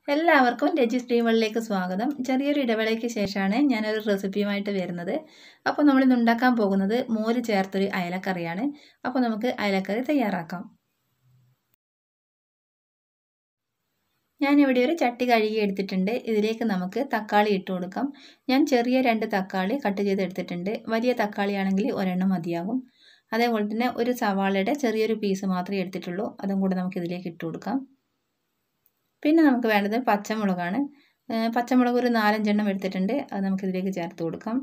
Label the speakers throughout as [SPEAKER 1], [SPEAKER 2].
[SPEAKER 1] എല്ലാവർക്കും രജി സ്ട്രീമുകളിലേക്ക് സ്വാഗതം ചെറിയൊരു ഇടവേളയ്ക്ക് ശേഷമാണ് ഞാനൊരു റെസിപ്പിയുമായിട്ട് വരുന്നത് അപ്പോൾ നമ്മൾ ഇന്ന് ഉണ്ടാക്കാൻ പോകുന്നത് മോര് ചേർത്തൊരു അയലക്കറിയാണ് അപ്പോൾ നമുക്ക് അയലക്കറി തയ്യാറാക്കാം ഞാനിവിടെ ഒരു ചട്ടി കഴുകി എടുത്തിട്ടുണ്ട് ഇതിലേക്ക് നമുക്ക് തക്കാളി ഇട്ട് കൊടുക്കാം ഞാൻ ചെറിയ രണ്ട് തക്കാളി കട്ട് ചെയ്ത് എടുത്തിട്ടുണ്ട് വലിയ തക്കാളി ആണെങ്കിൽ ഒരെണ്ണം മതിയാകും അതേപോലെ തന്നെ ഒരു സവാളയുടെ ചെറിയൊരു പീസ് മാത്രമേ എടുത്തിട്ടുള്ളൂ അതും കൂടെ നമുക്ക് ഇതിലേക്ക് ഇട്ട് കൊടുക്കാം പിന്നെ നമുക്ക് വേണ്ടത് പച്ചമുളകാണ് പച്ചമുളക് ഒരു നാലഞ്ചെണ്ണം എടുത്തിട്ടുണ്ട് അത് നമുക്കിതിലേക്ക് ചേർത്ത് കൊടുക്കാം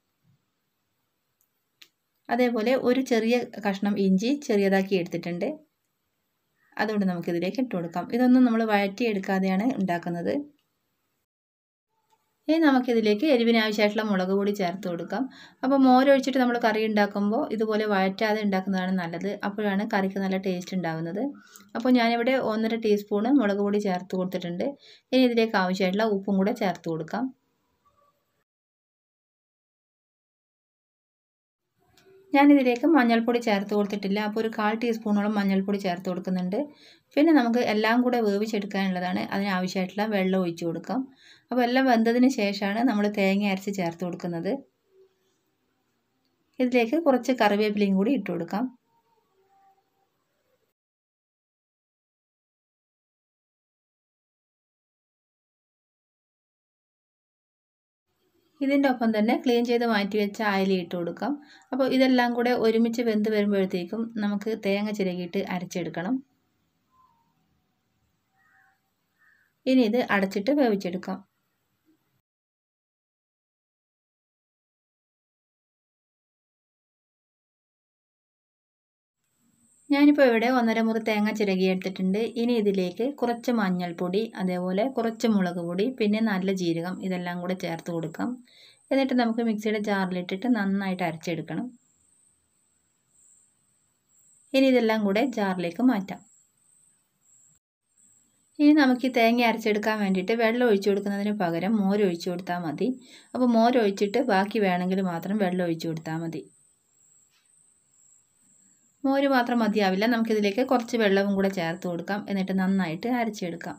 [SPEAKER 1] അതേപോലെ ഒരു ചെറിയ കഷ്ണം ഇഞ്ചി ചെറിയതാക്കി എടുത്തിട്ടുണ്ട് അതുകൊണ്ട് നമുക്കിതിലേക്ക് ഇട്ട് കൊടുക്കാം ഇതൊന്നും നമ്മൾ വഴറ്റിയെടുക്കാതെയാണ് ഉണ്ടാക്കുന്നത് ഇനി നമുക്കിതിലേക്ക് എരിവിന് ആവശ്യമായിട്ടുള്ള മുളക് പൊടി ചേർത്ത് കൊടുക്കാം അപ്പോൾ മോരൊഴിച്ചിട്ട് നമ്മൾ കറി ഉണ്ടാക്കുമ്പോൾ ഇതുപോലെ വഴറ്റാതെ ഉണ്ടാക്കുന്നതാണ് നല്ലത് അപ്പോഴാണ് കറിക്ക് നല്ല ടേസ്റ്റ് ഉണ്ടാകുന്നത് അപ്പോൾ ഞാനിവിടെ ഒന്നര ടീസ്പൂണ് മുളക് പൊടി ചേർത്ത് കൊടുത്തിട്ടുണ്ട് ഇനി ഇതിലേക്ക് ആവശ്യമായിട്ടുള്ള ഉപ്പും കൂടെ ചേർത്ത് കൊടുക്കാം ഞാനിതിലേക്ക് മഞ്ഞൾപ്പൊടി ചേർത്ത് കൊടുത്തിട്ടില്ല അപ്പോൾ ഒരു കാൽ ടീസ്പൂണോളം മഞ്ഞൾപ്പൊടി ചേർത്ത് കൊടുക്കുന്നുണ്ട് പിന്നെ നമുക്ക് എല്ലാം കൂടെ വേവിച്ചെടുക്കാനുള്ളതാണ് അതിനാവശ്യമായിട്ടുള്ള വെള്ളം ഒഴിച്ചു കൊടുക്കാം അപ്പോൾ എല്ലാം വെന്തതിന് ശേഷമാണ് നമ്മൾ തേങ്ങ അരച്ച് ചേർത്ത് കൊടുക്കുന്നത് ഇതിലേക്ക് കുറച്ച് കറിവേപ്പിലയും കൂടി ഇട്ട് കൊടുക്കാം ഇതിൻ്റെ ഒപ്പം തന്നെ ക്ലീൻ ചെയ്ത് മാറ്റി വെച്ച അയല ഇട്ട് കൊടുക്കാം അപ്പോൾ ഇതെല്ലാം കൂടെ ഒരുമിച്ച് വെന്ത് വരുമ്പോഴത്തേക്കും നമുക്ക് തേങ്ങ ചിരകിയിട്ട് അരച്ചെടുക്കണം ഇനി ഇത് അടച്ചിട്ട് വേവിച്ചെടുക്കാം ഞാനിപ്പോൾ ഇവിടെ ഒന്നര മുറി തേങ്ങ ചിരകി എടുത്തിട്ടുണ്ട് ഇനി ഇതിലേക്ക് കുറച്ച് മഞ്ഞൾപ്പൊടി അതേപോലെ കുറച്ച് മുളക് പൊടി പിന്നെ നല്ല ജീരകം ഇതെല്ലാം കൂടെ ചേർത്ത് കൊടുക്കാം എന്നിട്ട് നമുക്ക് മിക്സിയുടെ ജാറിലിട്ടിട്ട് നന്നായിട്ട് അരച്ചെടുക്കണം ഇനി ഇതെല്ലാം കൂടെ ജാറിലേക്ക് മാറ്റാം ഇനി നമുക്ക് ഈ തേങ്ങ അരച്ചെടുക്കാൻ വേണ്ടിയിട്ട് വെള്ളം ഒഴിച്ചു കൊടുക്കുന്നതിന് പകരം മോര് ഒഴിച്ചു കൊടുത്താൽ മതി അപ്പോൾ മോര് ഒഴിച്ചിട്ട് ബാക്കി വേണമെങ്കിൽ മാത്രം വെള്ളം ഒഴിച്ചു കൊടുത്താൽ മതി മോര് മാത്രം മതിയാവില്ല നമുക്കിതിലേക്ക് കുറച്ച് വെള്ളവും കൂടെ ചേർത്ത് കൊടുക്കാം എന്നിട്ട് നന്നായിട്ട് അരച്ചെടുക്കാം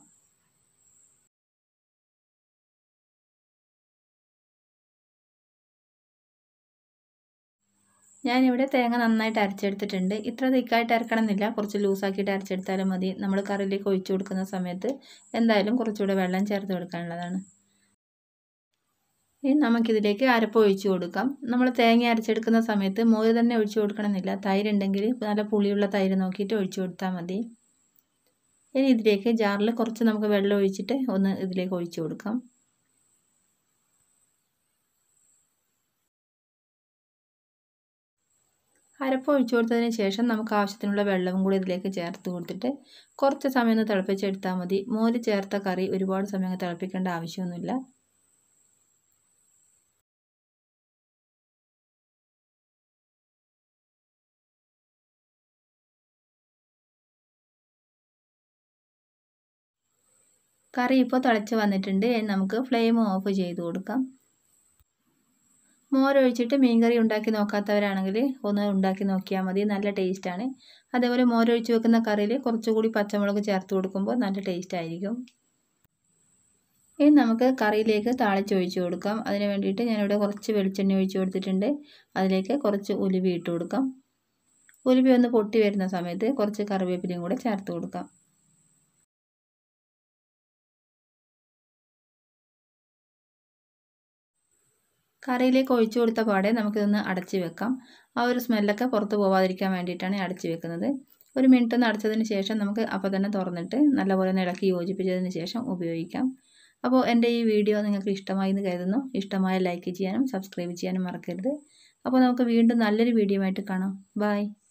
[SPEAKER 1] ഞാനിവിടെ തേങ്ങ നന്നായിട്ട് അരച്ചെടുത്തിട്ടുണ്ട് ഇത്ര തിക്കായിട്ട് അരക്കണമെന്നില്ല കുറച്ച് ലൂസാക്കിയിട്ട് അരച്ചെടുത്താലും മതി നമ്മൾ കറിയിലേക്ക് ഒഴിച്ചു കൊടുക്കുന്ന സമയത്ത് എന്തായാലും കുറച്ചുകൂടെ വെള്ളം ചേർത്ത് കൊടുക്കാനുള്ളതാണ് ഇനി നമുക്കിതിലേക്ക് അരപ്പ് ഒഴിച്ചു കൊടുക്കാം നമ്മൾ തേങ്ങ അരച്ചെടുക്കുന്ന സമയത്ത് മോര് തന്നെ ഒഴിച്ചു കൊടുക്കണമെന്നില്ല തൈര് ഉണ്ടെങ്കിൽ നല്ല പുളിയുള്ള തൈര് നോക്കിയിട്ട് ഒഴിച്ചു കൊടുത്താൽ മതി ഇനി ഇതിലേക്ക് ജാറിൽ കുറച്ച് നമുക്ക് വെള്ളം ഒഴിച്ചിട്ട് ഒന്ന് ഇതിലേക്ക് ഒഴിച്ചു കൊടുക്കാം അരപ്പ് ഒഴിച്ചു കൊടുത്തതിന് ശേഷം നമുക്ക് ആവശ്യത്തിനുള്ള വെള്ളവും കൂടി ഇതിലേക്ക് ചേർത്ത് കൊടുത്തിട്ട് കുറച്ച് സമയം ഒന്ന് തിളപ്പിച്ചെടുത്താൽ മതി മോര് ചേർത്ത കറി ഒരുപാട് സമയം തിളപ്പിക്കേണ്ട ആവശ്യമൊന്നുമില്ല കറി ഇപ്പോൾ തിളച്ച് വന്നിട്ടുണ്ട് നമുക്ക് ഫ്ലെയിം ഓഫ് ചെയ്ത് കൊടുക്കാം മോരൊഴിച്ചിട്ട് മീൻകറി ഉണ്ടാക്കി നോക്കാത്തവരാണെങ്കിൽ ഒന്ന് ഉണ്ടാക്കി നോക്കിയാൽ മതി നല്ല ടേസ്റ്റാണ് അതേപോലെ മോരൊഴിച്ച് വെക്കുന്ന കറിയിൽ കുറച്ചുകൂടി പച്ചമുളക് ചേർത്ത് കൊടുക്കുമ്പോൾ നല്ല ടേസ്റ്റ് ആയിരിക്കും ഇനി നമുക്ക് കറിയിലേക്ക് താളിച്ചൊഴിച്ച് കൊടുക്കാം അതിന് വേണ്ടിയിട്ട് ഞാനിവിടെ കുറച്ച് വെളിച്ചെണ്ണ ഒഴിച്ച് കൊടുത്തിട്ടുണ്ട് അതിലേക്ക് കുറച്ച് ഉലുവി ഇട്ട് കൊടുക്കാം ഉലുവി ഒന്ന് പൊട്ടി വരുന്ന സമയത്ത് കുറച്ച് കറിവേപ്പിലയും കൂടെ ചേർത്ത് കൊടുക്കാം കറിയിലേക്ക് ഒഴിച്ചു കൊടുത്ത പാടെ നമുക്കിതൊന്ന് അടച്ച് വെക്കാം ആ ഒരു സ്മെല്ലൊക്കെ പുറത്ത് പോവാതിരിക്കാൻ വേണ്ടിയിട്ടാണ് അടച്ച് വെക്കുന്നത് ഒരു മിനിറ്റ് ഒന്ന് അടച്ചതിന് ശേഷം നമുക്ക് അപ്പോൾ തന്നെ തുറന്നിട്ട് നല്ലപോലെ ഇളക്കി യോജിപ്പിച്ചതിന് ശേഷം ഉപയോഗിക്കാം അപ്പോൾ എൻ്റെ ഈ വീഡിയോ നിങ്ങൾക്ക് ഇഷ്ടമായി എന്ന് കരുതുന്നു ഇഷ്ടമായ ലൈക്ക് ചെയ്യാനും സബ്സ്ക്രൈബ് ചെയ്യാനും മറക്കരുത് അപ്പോൾ നമുക്ക് വീണ്ടും നല്ലൊരു വീഡിയോ ആയിട്ട് കാണാം ബായ്